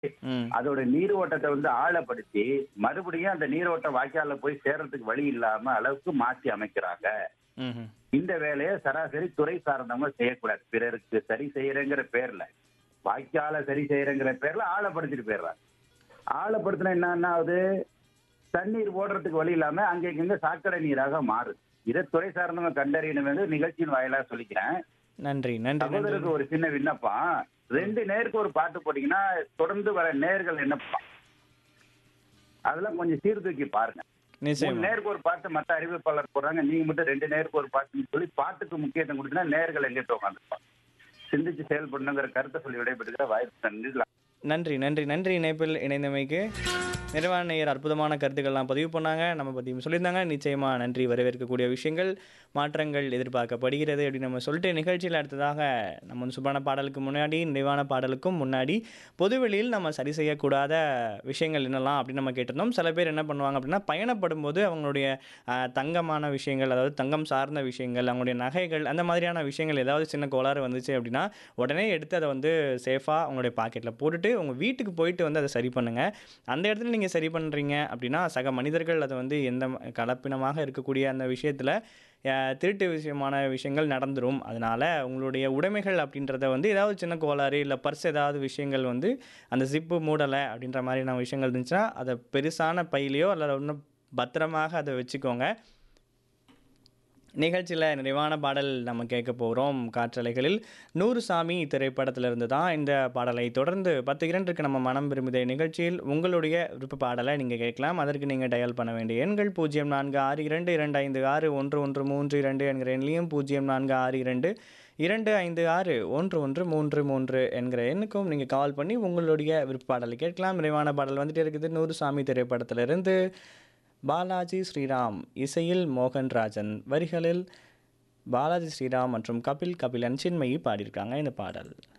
ம் அதோட நீர் ஓட்டத்தை வந்து ஆழப்படுத்தி மறுபடியும் அந்த நீரோட்ட வாய்க்கால்ல போய் சேர்றதுக்கு வழி இல்லாம அளவுக்கு மாற்றி அமைக்கிறாங்க ம்ஹும். இந்த வேலையை சராசரி துறை சார்ந்தவங்க செய்யக்கூடாது பிறருக்கு சரி செய்யறேங்கிற பேர்ல வாய்க்கால சரி செய்யறேங்கிற பேர்ல ஆழப்படுத்திட்டு போயிடுறாங்க ஆழப்படுத்தினா என்ன ஆகுது தண்ணீர் ஓடுறதுக்கு வழி இல்லாம அங்கங்க சாக்கடை நீராக மாறுது இதை துறை சார்ந்தவங்க கண்டறியணும் என்று நிகழ்ச்சியின் வாயிலா சொல்லிக்கிறேன் நன்றி நன்றி நன்றி சகோதரருக்கு ஒரு சின்ன விண்ணப்பம் ரெண்டு நேருக்கு ஒரு பாட்டு போட்டீங்கன்னா தொடர்ந்து வர நேர்கள் என்ன பண்ணலாம்? அதெல்லாம் கொஞ்சம் சீர்தூக்கி பாருங்க மூணு நிச்சயமா நேருக்கு ஒரு பாட்டு மத்த அறிவிப்பாளர் போடுறாங்க நீங்க மட்டும் ரெண்டு நேருக்கு ஒரு பாட்டுன்னு சொல்லி பாட்டுக்கு முக்கியத்துவம் கொடுத்தா நேர்கள் எங்கிட்ட உட்காந்துருப்பாங்க சிந்திச்சு செயல்படணுங்கிற கருத்தை சொல்லி விடைபெற்றுக்கிற வாய்ப்பு நன்றி நன்றி நன்றி நன்றி இணைப்பில் இணைந்தமைக்கு நிறைவான நேயர் அற்புதமான கருத்துக்கள்லாம் பதிவு பண்ணாங்க நம்ம பற்றியும் சொல்லியிருந்தாங்க நிச்சயமாக நன்றி வரவேற்கக்கூடிய விஷயங்கள் மாற்றங்கள் எதிர்பார்க்கப்படுகிறது அப்படின்னு நம்ம சொல்லிட்டு நிகழ்ச்சியில் அடுத்ததாக நம்ம வந்து சுபான பாடலுக்கு முன்னாடி நிறைவான பாடலுக்கும் முன்னாடி பொதுவெளியில் நம்ம சரி செய்யக்கூடாத விஷயங்கள் என்னெல்லாம் அப்படின்னு நம்ம கேட்டிருந்தோம் சில பேர் என்ன பண்ணுவாங்க அப்படின்னா பயணப்படும் போது அவங்களுடைய ஆஹ், தங்கமான விஷயங்கள் அதாவது தங்கம் சார்ந்த விஷயங்கள் அவங்களுடைய நகைகள் அந்த மாதிரியான விஷயங்கள் ஏதாவது சின்ன கோளாறு வந்துச்சு அப்படின்னா உடனே எடுத்து அதை வந்து சேஃபாக அவங்களுடைய பாக்கெட்டில் போட்டுட்டு உங்கள் வீட்டுக்கு போயிட்டு வந்து அதை சரி பண்ணுங்கள் அந்த இடத்துல நீங்கள் சரி பண்ணுறீங்க அப்படின்னா சக மனிதர்கள் அதை வந்து எந்த ம- கலப்பினமாக இருக்கக்கூடிய அந்த விஷயத்தில் திருட்டு விஷயமான விஷயங்கள் நடந்துரும் அதனால் உங்களுடைய உடைமைகள் அப்படின்றத வந்து ஏதாவது சின்ன கோளாறு இல்லை பர்ஸ் ஏதாவது விஷயங்கள் வந்து அந்த ஜிப்பு மூடலை அப்படின்ற மாதிரியான விஷயங்கள் இருந்துச்சுன்னா அதை பெருசான பையிலையோ அல்லது இன்னும் பத்திரமாக அதை வச்சுக்கோங்க நிகழ்ச்சியில் நிறைவான பாடல் நம்ம கேட்க போகிறோம் காற்றலைகளில் நூறு சாமி திரைப்படத்திலிருந்து தான் இந்த பாடலை தொடர்ந்து பத்து இரண்டுக்கு நம்ம மனம் விரும்புதே நிகழ்ச்சியில் உங்களுடைய விருப்ப பாடலை நீங்கள் கேட்கலாம் அதற்கு நீங்கள் டயல் பண்ண வேண்டிய எண்கள் பூஜ்ஜியம் நான்கு ஆறு இரண்டு இரண்டு ஐந்து ஆறு ஒன்று ஒன்று மூன்று இரண்டு என்கிற எண்ணிலையும் பூஜ்ஜியம் நான்கு ஆறு இரண்டு இரண்டு ஐந்து ஆறு ஒன்று ஒன்று மூன்று மூன்று என்கிற எண்ணுக்கும் நீங்கள் கால் பண்ணி உங்களுடைய விருப்ப பாடலை கேட்கலாம் நிறைவான பாடல் வந்துட்டு இருக்குது நூறு சாமி திரைப்படத்திலிருந்து பாலாஜி ஸ்ரீராம் இசையில் மோகன்ராஜன் வரிகளில் பாலாஜி ஸ்ரீராம் மற்றும் கபில் கபிலன் சின்மயி பாடியிருக்காங்க இந்த பாடல்